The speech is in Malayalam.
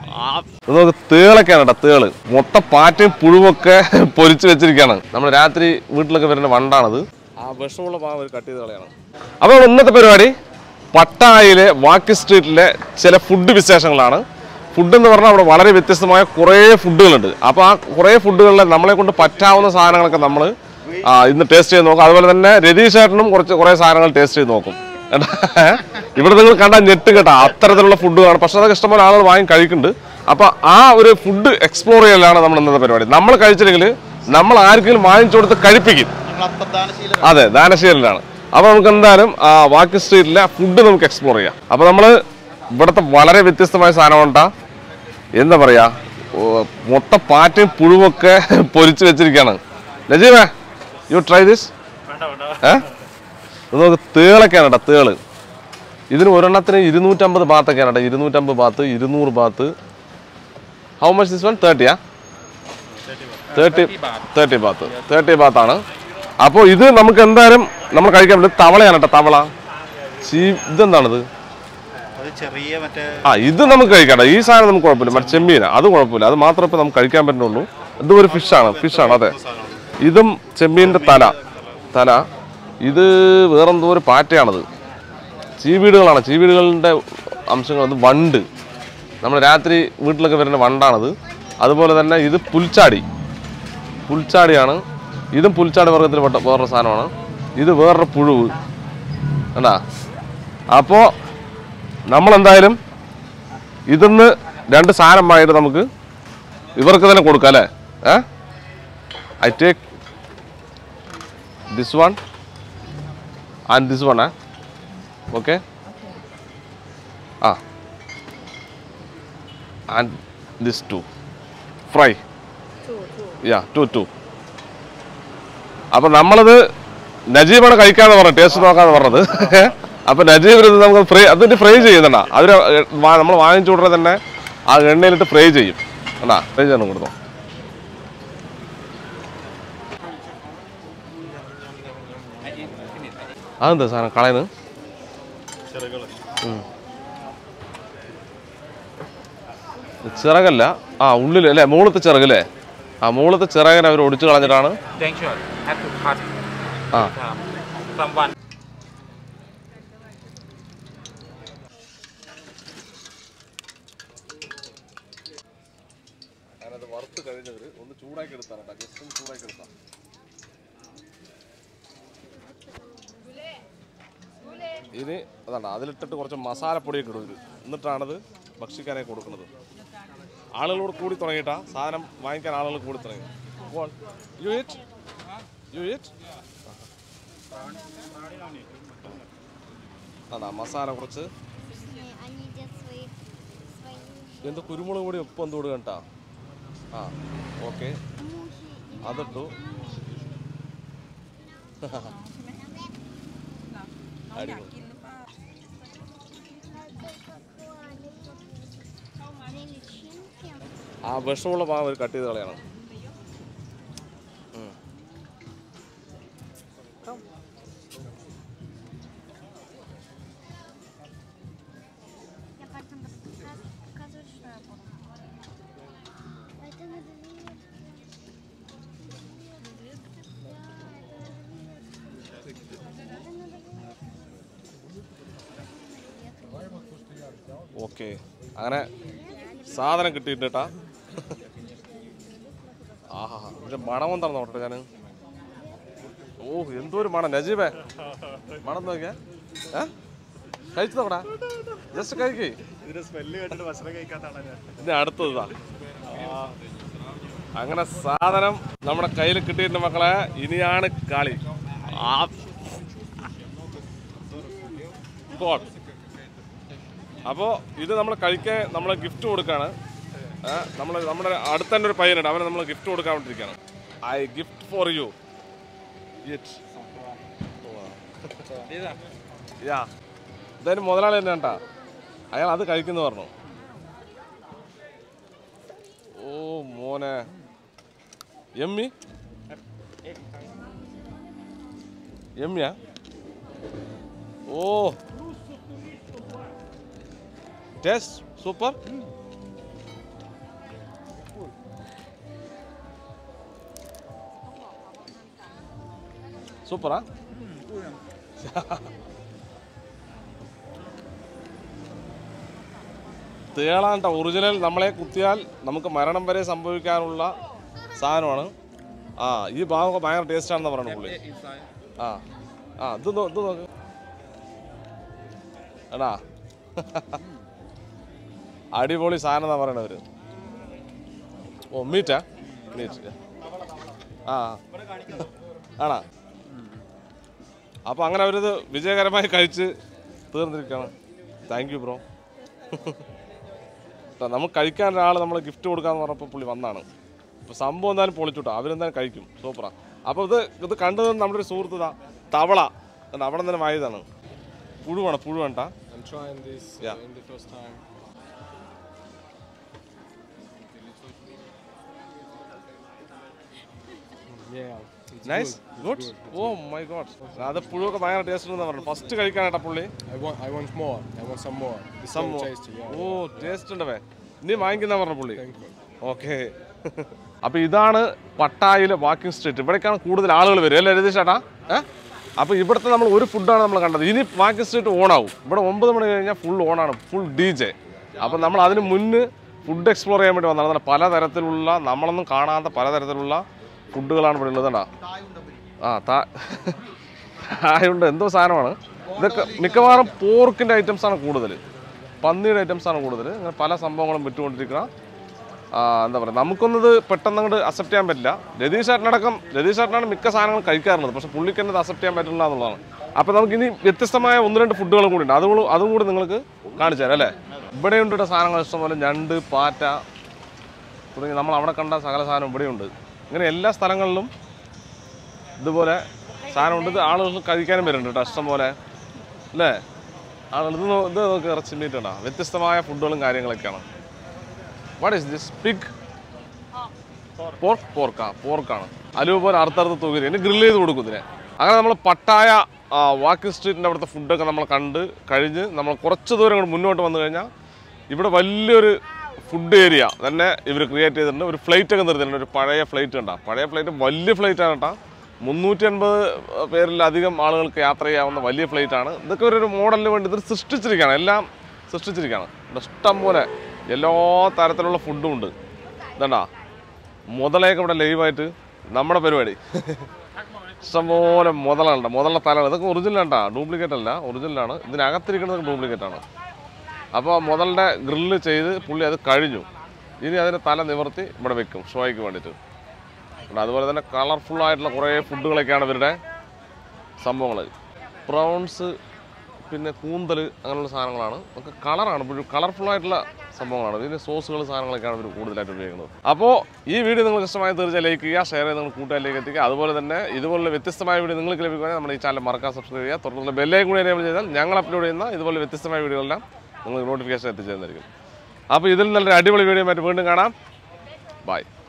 ഇത് നോക്ക് തേളൊക്കെയാണ് കേട്ടോ തേള് മൊത്തം പാറ്റയും പുഴുവൊക്കെ പൊരിച്ചു വെച്ചിരിക്കുകയാണ് നമ്മൾ രാത്രി വീട്ടിലൊക്കെ വരുന്ന വണ്ടാണത് ആ വിഷമുള്ള ഭാഗം ഒരു കട്ട് ചെയ്ത് കളയാണ് അപ്പോൾ ഇന്നത്തെ പരിപാടി പട്ടായിലെ വാക്കി സ്ട്രീറ്റിലെ ചില ഫുഡ് വിശേഷങ്ങളാണ് ഫുഡ് എന്ന് പറഞ്ഞാൽ അവിടെ വളരെ വ്യത്യസ്തമായ കുറേ ഫുഡുകളുണ്ട് അപ്പോൾ ആ കുറേ ഫുഡുകളിൽ നമ്മളെ കൊണ്ട് പറ്റാവുന്ന സാധനങ്ങളൊക്കെ നമ്മൾ ഇന്ന് ടേസ്റ്റ് ചെയ്ത് നോക്കും അതുപോലെ തന്നെ രതീഷ് ചേട്ടനും കുറച്ച് കുറേ സാധനങ്ങൾ ടേസ്റ്റ് ചെയ്ത് നോക്കും കേട്ടാ? ഇവിടെ നിങ്ങൾ കണ്ടാൽ ഞെട്ടും കേട്ടോ അത്തരത്തിലുള്ള ഫുഡുകളാണ് പക്ഷെ അതൊക്കെ ഇഷ്ടംപോലെ ആളുകൾ വാങ്ങി കഴിക്കുന്നുണ്ട് അപ്പൊ ആ ഒരു ഫുഡ് എക്സ്പ്ലോർ ചെയ്യലാണ് നമ്മൾ ഇന്നത്തെ പരിപാടി നമ്മൾ കഴിച്ചില്ലെങ്കിൽ നമ്മൾ ആർക്കെങ്കിലും വാങ്ങിച്ചു കൊടുത്ത് കഴിപ്പിക്കും അതെ ദാനശീലനാണ് അപ്പൊ നമുക്ക് എന്തായാലും ആ വാക്കി സ്ട്രീറ്റിലെ ഫുഡ് നമുക്ക് എക്സ്പ്ലോർ ചെയ്യാം അപ്പൊ നമ്മൾ ഇവിടുത്തെ വളരെ വ്യത്യസ്തമായ സാധനം ഉണ്ടാ എന്താ പറയാ ഓ, മൊത്തം പാറ്റയും പുഴുവൊക്കെ പൊരിച്ചു വെച്ചിരിക്കുകയാണ് നജീബേ യു ട്രൈ ദിസ് ഏ ഇത് നോക്ക് തേളൊക്കെയാണ് കേട്ടോ തേള് ഇതിന് ഒരെണ്ണത്തിന് ഇരുന്നൂറ്റമ്പത് ബാത്തൊക്കെയാണ് കേട്ടോ ഇരുന്നൂറ്റമ്പത് ബാത്ത് ഇരുന്നൂറ് baht how much this one തേർട്ടിയാ തേർട്ടി തേർട്ടി ബാത്ത് തേർട്ടി ബാത്താണ് അപ്പോൾ ഇത് നമുക്ക് എന്തായാലും നമ്മൾ കഴിക്കാൻ പറ്റും തവളയാണ് കേട്ടോ തവള ചീ ഇതെന്താണിത് അത് ചെറിയ മറ്റേ ആ ഇത് നമുക്ക് കഴിക്കാം ഈ സാധനം നമുക്ക് കുഴപ്പമില്ല മറ്റേ ചെമ്മീന അത് കുഴപ്പമില്ല അത് മാത്രമേ ഇപ്പം നമുക്ക് കഴിക്കാൻ പറ്റുള്ളൂ ഇതും ഒരു ഫിഷാണ് ഫിഷാണ് അതെ ഇതും ചെമ്മീൻ്റെ തല തല ഇത് വേറെന്തോ ഒരു പാറ്റയാണത് ചീവീടുകളാണ് ചീവീടുകളുടെ അംശങ്ങൾ അത് വണ്ട് നമ്മൾ രാത്രി വീട്ടിലൊക്കെ വരുന്ന വണ്ടാണത് അതുപോലെ തന്നെ ഇത് പുൽച്ചാടി പുൽച്ചാടിയാണ് ഇതും പുൽച്ചാടി വർഗത്തിൽ പെട്ട വേറൊരു സാധനമാണ് ഇത് വേറൊരു പുഴുവ് കണ്ടാ അപ്പോൾ നമ്മളെന്തായാലും ഇതിന്ന് രണ്ട് സാധനം വാങ്ങിയിട്ട് നമുക്ക് ഇവർക്ക് തന്നെ കൊടുക്കാം അല്ലേ ഏ I take this one and this one ഏ okay ah and this two fry yeah two two അപ്പം നമ്മളത് നജീബാണ് കഴിക്കാന്ന് പറഞ്ഞത് ടേസ്റ്റ് നോക്കാന്ന് പറഞ്ഞത് അപ്പൊ നജീബിന് ഇത് നമുക്ക് ഫ്രൈ അതിട്ട് ഫ്രൈ ചെയ്യുന്നുണ്ടാ അവര് നമ്മൾ വാങ്ങിച്ചു ഉടനെ തന്നെ ആ എണ്ണയിലിട്ട് ഫ്രൈ ചെയ്യും എന്നാ ഫ്രൈ ചെയ്യണം കൊടുത്തോ അതെന്താ സാധനം കളയുന്നത് ഉം. ഇത് ചിറകല്ല ആ ഉള്ളിൽ അല്ലേ മുകളത്തെ ചിറകല്ലേ ആ മുകളത്തെ ചിറകനെ അവർ ഒടിച്ചു കളഞ്ഞിട്ടാണ് Thank you. Have to cut ആ um, someone. ഞാനത് വറുത്ത് കഴിഞ്ഞവര് ഒന്ന് ചൂടാക്കി എടുത്താണ് കേട്ടോ ജസ്റ്റ് ഒന്ന് ചൂടാക്കി എടുത്താ ഇനി അതാണ് അതിലിട്ടിട്ട് കുറച്ച് മസാലപ്പൊടിയൊക്കെ ഇടും ഇവര് എന്നിട്ടാണത് ഭക്ഷിക്കാനായി കൊടുക്കുന്നത് ആളുകളോട് കൂടി തുടങ്ങിയിട്ടാ സാധനം വാങ്ങിക്കാൻ ആളുകൾ കൂടി തുടങ്ങി യു ഇറ്റ് യു ഇറ്റ് അതാ മസാല കുറച്ച് Они едят свои, свои എന്ത് കുരുമുളക് പൊടി ഉപ്പ് എന്ത് കൊടുക്കുക കേട്ടാ ആ ഓക്കെ мухи. И അതിട്ടു അടിപൊളി они личинки. ആ വിഷമുള്ള ഭാഗം ഒരു കട്ട് ചെയ്ത് കളയണം ഉം. Я потом буду показывать, что я буду. Это медведь. ഓക്കെ അങ്ങനെ സാധനം കിട്ടിയിട്ട് കേട്ടാ ആഹാ പക്ഷെ മണം എന്താണ് നോട്ടെ ഞാൻ ഓ എന്തോ ഒരു മണം നജീബേ മണം നോക്കിയാ ഏ കഴിച്ചു നോക്കടാ ജസ്റ്റ് കഴിക്കേ ഇതിന്റെ സ്മെല്ല് കേട്ടിട്ട് ഭക്ഷണം കഴിക്കാത്താണ് ഞാൻ ഇനി അടുത്തതാ അങ്ങനെ സാധനം നമ്മുടെ കയ്യിൽ കിട്ടിയിട്ട് മക്കളെ ഇനിയാണ് കളി ആ ഗോഡ് അപ്പോൾ ഇത് നമ്മൾ കഴിക്കാൻ നമ്മൾ ഗിഫ്റ്റ് കൊടുക്കാണ് നമ്മൾ നമ്മുടെ അടുത്ത തന്നെ ഒരു പയ്യനുണ്ട് അവന് നമ്മൾ ഗിഫ്റ്റ് കൊടുക്കാൻ വേണ്ടിയിരിക്കുകയാണ് I gift for you it yeah ഇതായാലും മുതലാളി തന്നെ കേട്ടാ അയാൾ അത് കഴിക്കുന്നു പറഞ്ഞു ഓ മോനെ എമ്മി എമ്മിയാ ഓ ടേസ്റ്റ് സൂപ്പർ സൂപ്പറാ തേളാണ്ട ഒറിജിനൽ നമ്മളെ കുത്തിയാൽ നമുക്ക് മരണം വരെ സംഭവിക്കാനുള്ള സാധനമാണ് ആ ഈ ഭാഗമൊക്കെ ഭയങ്കര ടേസ്റ്റ് ആണെന്ന് പറയുന്നത് പുള്ളി ആ ആ ഇത് നോ- ഇത് നോക്ക് എടാ അടിപൊളി സാധനം എന്നാ പറയണവര് ഓ മീറ്റാ മീറ്റ് ആ ആണാ അപ്പോൾ അങ്ങനെ അവരിത് വിജയകരമായി കഴിച്ച് തീർന്നിരിക്കുകയാണ് താങ്ക് യു ബ്രോ നമുക്ക് കഴിക്കാൻ ഒരാൾ നമ്മൾ ഗിഫ്റ്റ് കൊടുക്കാന്ന് പറഞ്ഞപ്പോൾ പുള്ളി വന്നാണ് അപ്പോൾ സംഭവം എന്തായാലും പൊളിച്ചുട്ടോ അവരെന്തായാലും കഴിക്കും സൂപ്പറാ അപ്പോൾ ഇത് ഇത് കണ്ടത് നമ്മുടെ ഒരു സുഹൃത്തുതാ തവള കണ്ടോ, അവിടെ തന്നെ വായതാണ് പുഴുവാണ് പുഴുവേണ്ട I'm trying this Yeah. uh, in the first time. Yeah. It's nice good. Good oh my god അത് പുഴുവൊക്കെ ഭയങ്കര ടേസ്റ്റ് ഉണ്ടെന്ന് പറഞ്ഞു ഫസ്റ്റ് കഴിക്കാനായിട്ടാ പുള്ളി I want I want more. I want some more. It's Some so more. tasty. Yeah. Oh taste ഉണ്ടവേ ഇനി വാങ്ങിക്കുന്ന പറഞ്ഞു പുള്ളി Thank you. ഓക്കെ അപ്പൊ ഇതാണ് പട്ടായിലെ വാക്കിംഗ് സ്ട്രീറ്റ് ഇവിടേക്കാണ് കൂടുതൽ ആളുകൾ വരും അല്ലേ രതീഷ് ചേട്ടാ ഏഹ് അപ്പൊ ഇവിടുത്തെ നമ്മൾ ഒരു ഫുഡാണ് നമ്മൾ കണ്ടത് ഇനി വാക്കിംഗ് സ്ട്രീറ്റ് ഓണാവും ഇവിടെ ഒമ്പത് മണി കഴിഞ്ഞാൽ ഫുൾ ഓണാണ് ഫുൾ ഡി ജെ അപ്പൊ നമ്മൾ അതിന് മുന്ന് ഫുഡ് എക്സ്പ്ലോർ ചെയ്യാൻ വേണ്ടി വന്നതാണ് പലതരത്തിലുള്ള നമ്മളൊന്നും കാണാത്ത പലതരത്തിലുള്ള ഫുഡുകളാണ് ഇവിടെ ഉള്ളത് കണ്ടാ ആ താ തായുണ്ട് എന്തോ സാധനമാണ് ഇതൊക്കെ മിക്കവാറും പോർക്കിൻ്റെ ഐറ്റംസ് ആണ് കൂടുതൽ പന്നിയുടെ ഐറ്റംസ് ആണ് കൂടുതൽ അങ്ങനെ പല സംഭവങ്ങളും വിറ്റുകൊണ്ടിരിക്കുന്ന ആ, എന്താ പറയുക നമുക്കൊന്നത് പെട്ടെന്ന് അങ്ങോട്ട് അക്സെപ്റ്റ് ചെയ്യാൻ പറ്റില്ല രതീഷ് ചേട്ടനടക്കം രതീഷ് ചേട്ടനാണ് മിക്ക സാധനങ്ങളും കഴിക്കാറുള്ളത് പക്ഷെ പുള്ളിക്ക് തന്നെ അക്സെപ്റ്റ് ചെയ്യാൻ പറ്റില്ല എന്നുള്ളതാണ് അപ്പോൾ നമുക്ക് ഇനി വ്യത്യസ്തമായ ഒന്ന് രണ്ട് ഫുഡുകളും കൂടി ഉണ്ട് അതുകൂടി അതും കൂടി നിങ്ങൾക്ക് കാണിച്ചു തരാം അല്ലേ ഇവിടെയുണ്ട് കേട്ടോ സാധനങ്ങൾ ഇഷ്ടംപോലെ ഞണ്ട് പാറ്റ തുടങ്ങി നമ്മൾ അവിടെ കണ്ട സകല സാധനം ഇവിടെയുണ്ട് ഇങ്ങനെ എല്ലാ സ്ഥലങ്ങളിലും ഇതുപോലെ സാധനമുണ്ട് ഇത് ആളുകൾ കഴിക്കാനും വരുന്നുണ്ട് കേട്ടോ ഇഷ്ടം പോലെ അല്ലേ ആളുകൾ ഇത് നോ- ഇത് നോക്ക് ഇറച്ചി മീറ്റ് ഉണ്ടോ വ്യത്യസ്തമായ ഫുഡുകളും കാര്യങ്ങളൊക്കെയാണ് what is this pig pork പോർക്കാ പോർക്കാണ് അലുവ പോലെ അറുത്തറുത്ത് തൂക്കി എന്നെ ഗ്രില്ല് ചെയ്ത് കൊടുക്കും ഇതിനെ അങ്ങനെ നമ്മൾ പട്ടായ വാക്കിംഗ് സ്ട്രീറ്റിൻ്റെ അവിടുത്തെ ഫുഡൊക്കെ നമ്മൾ കണ്ട് കഴിഞ്ഞ് നമ്മൾ കുറച്ച് ദൂരം കൂടെ മുന്നോട്ട് വന്നു കഴിഞ്ഞാൽ ഇവിടെ വലിയൊരു ഫുഡ് ഏരിയ തന്നെ ഇവർ ക്രിയേറ്റ് ചെയ്തിട്ടുണ്ട് ഒരു ഫ്ലൈറ്റ് ഒക്കെ നിർത്തിയിട്ടുണ്ട് ഒരു പഴയ ഫ്ലൈറ്റ് ഉണ്ടാ പഴയ ഫ്ലൈറ്റ് വലിയ ഫ്ലൈറ്റ് ആണ് കേട്ടോ മുന്നൂറ്റി അൻപത് പേരിലധികം ആളുകൾക്ക് യാത്ര ചെയ്യാവുന്ന വലിയ ഫ്ലൈറ്റ് ആണ് ഇതൊക്കെ ഒരു മോഡലിന് വേണ്ടി ഇത് സൃഷ്ടിച്ചിരിക്കുകയാണ് എല്ലാം സൃഷ്ടിച്ചിരിക്കുകയാണ് ഇവിടെ ഇഷ്ടം പോലെ എല്ലാ തരത്തിലുള്ള ഫുഡും ഉണ്ട് ഇതണ്ടാ മുതലയൊക്കെ ഇവിടെ ലൈവായിട്ട് നമ്മുടെ പരിപാടി ഇഷ്ടംപോലെ മുതലുണ്ട് മുതലുള്ള തലകൾ ഇതൊക്കെ ഒറിജിനൽ ഉണ്ടാ ഡ്യൂപ്ലിക്കേറ്റ് അല്ല ഒറിജിനലാണ് ഇതിനകത്തിരിക്കുന്നത് ഡ്യൂപ്ലിക്കേറ്റ് ആണ് അപ്പോൾ മുതലിൻ്റെ ഗ്രില്ല് ചെയ്ത് പുള്ളി അത് കഴിഞ്ഞു ഇനി അതിന് തല നിവർത്തി ഇവിടെ വെക്കും ഷോയ്ക്ക് വേണ്ടിയിട്ട് പിന്നെ അതുപോലെ തന്നെ കളർഫുൾ ആയിട്ടുള്ള കുറേ ഫുഡുകളൊക്കെയാണ് ഇവരുടെ സംഭവങ്ങൾ പ്രൗൺസ് പിന്നെ കൂന്തൽ അങ്ങനെയുള്ള സാധനങ്ങളാണ് ഒക്കെ കളറാണ് ഇപ്പോഴും കളർഫുൾ ആയിട്ടുള്ള സംഭവങ്ങളാണ് ഇതിന് സോസുകൾ സാധനങ്ങളൊക്കെയാണ് ഇവർ കൂടുതലായിട്ട് ഉപയോഗിക്കുന്നത് അപ്പോൾ ഈ വീഡിയോ നിങ്ങൾക്ക് ഇഷ്ടമായി തീർച്ചയായും ലൈക്ക് ചെയ്യുക ഷെയർ ചെയ്ത് നിങ്ങൾ കൂട്ടുകാരിലേക്ക് എത്തിക്കുക അതുപോലെ തന്നെ ഇതുപോലുള്ള വ്യത്യസ്തമായ വീഡിയോ നിങ്ങൾക്ക് ലഭിക്കുകയാണെങ്കിൽ നമ്മുടെ ഈ ചാനൽ മറക്കാൻ സബ്സ്ക്രൈബ് ചെയ്യുക തുടർന്നുള്ള ബെല്ലൈൻ കൂടി എനേബിൾ ചെയ്താൽ ഞങ്ങൾ അപ്ലോഡ് ചെയ്യുന്ന ഇതുപോലെ വ്യത്യസ്തമായ വീഡിയോകളെല്ലാം നിങ്ങൾക്ക് നോട്ടിഫിക്കേഷൻ എത്തിച്ചേർന്നായിരിക്കും അപ്പോൾ ഇതിൽ നല്ലൊരു അടിപൊളി വീഡിയോ ആയിട്ട് വീണ്ടും കാണാം ബൈ